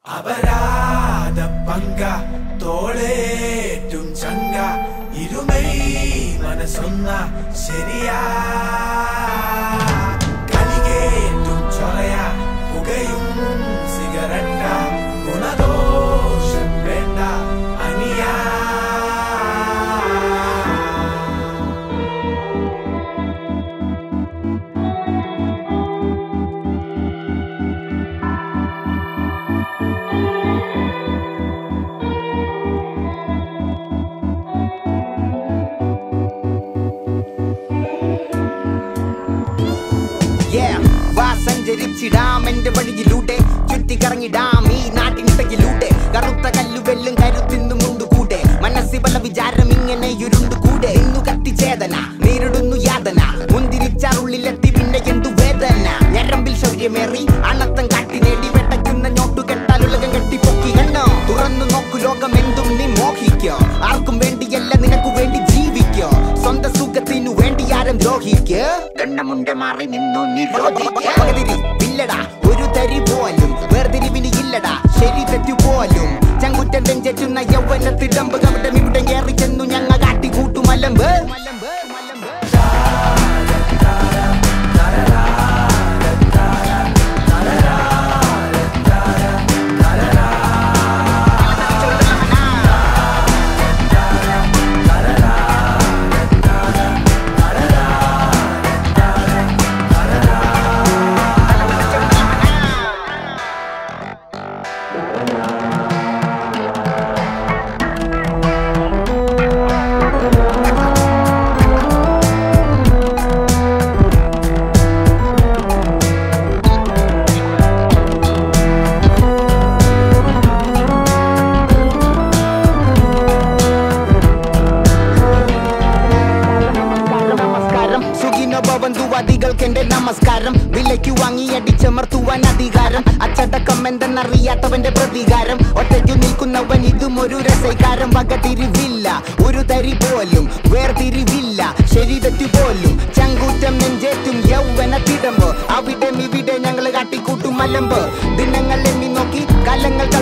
അപരാധ പങ്ക തോളേറ്റും ചങ്ക ഇരുമൈ മനസ്സൊന്ന ശരിയാ കലികേറ്റും ചൊറയ പുകയും സിഗരറ്റ ഗുണദോഷം വേണ്ട അനിയാ Yeah, വാ സഞ്ചരിച്ചിടാം എന്റെ വഴിയിലൂടെ ചുറ്റിക്കറങ്ങിടാം ഈ നാട്ടിനിടയിലൂടെ കറുത്ത കല്ലുവെല്ലും കരുത്തിന്നും ഉണ്ടുകൂടെ മനസ്സിൽ പല വിചാരം ഇങ്ങനെ ഇരുണ്ടുകൂടെ ഇന്നു കത്തിച്ചേതന നേരിടുന്നു യാതന മുന്തിരിച്ചാറുള്ളിലെത്തി പിന്നെ എന്തു വേദന ഞരമ്പിൽ ശൗര്യമേറി അണത്തം കാട്ടി നേടി വെട്ടയ്ക്കുന്ന നോട്ടു കെട്ടാൽ ഉലകം കെട്ടിപ്പൊക്കി കണ്ണോ തുറന്നു നോക്കു ലോകം എന്തും നീ മോഹിക്കോ ആർക്കും വേണ്ടിയല്ല നിനക്ക് വേണ്ടി ജീവിക്കോ സ്വന്തം സുഖത്തിനു വേണ്ടി ആരും ദ്രോഹിക്ക് എണ്ണമുണ്ട് മാറി നിന്നു നിരോധിക്കില്ലടാ ഒരു തരി പോലും വേർതിരിവിന് ഇല്ലടാ ശരി തെറ്റു പോലും ചങ്കുറ്റൻ നെഞ്ചെറ്റുന്ന യൗവനത്തിടമ്പ് കവിടം ഇവിടെ കയറി ചെന്നു ഞങ്ങ കാട്ടിക്കൂട്ടു മലമ്പ് മലമ്പ് മലമ്പ് നമസ്കാരം സുഖിനോ ഭവന്തുവാദികൾക്ക് എന്റെ നമസ്കാരം വിലയ്ക്ക് വാങ്ങി അടിച്ചമർത്തുവാൻ അധികാരം അച്ചടക്കം എന്തെന്നറിയാത്തവന്റെ പ്രതികാരം ഒറ്റയ്ക്കു നിൽക്കുന്നവൻ ഇതും ഒരു രസൈകാരം വകതിരിവില്ല ഒരു തരി പോലും വേർതിരിവില്ല ശരി തെറ്റു പോലും ചങ്കൂറ്റം നെഞ്ചേറ്റും യൗവന തിടമ്പ് അവിടെ ഇവിടെ ഞങ്ങൾ കാട്ടിക്കൂട്ടും മലമ്പ് ദിനങ്ങൾ എണ്ണി നോക്കി കാലങ്ങൾ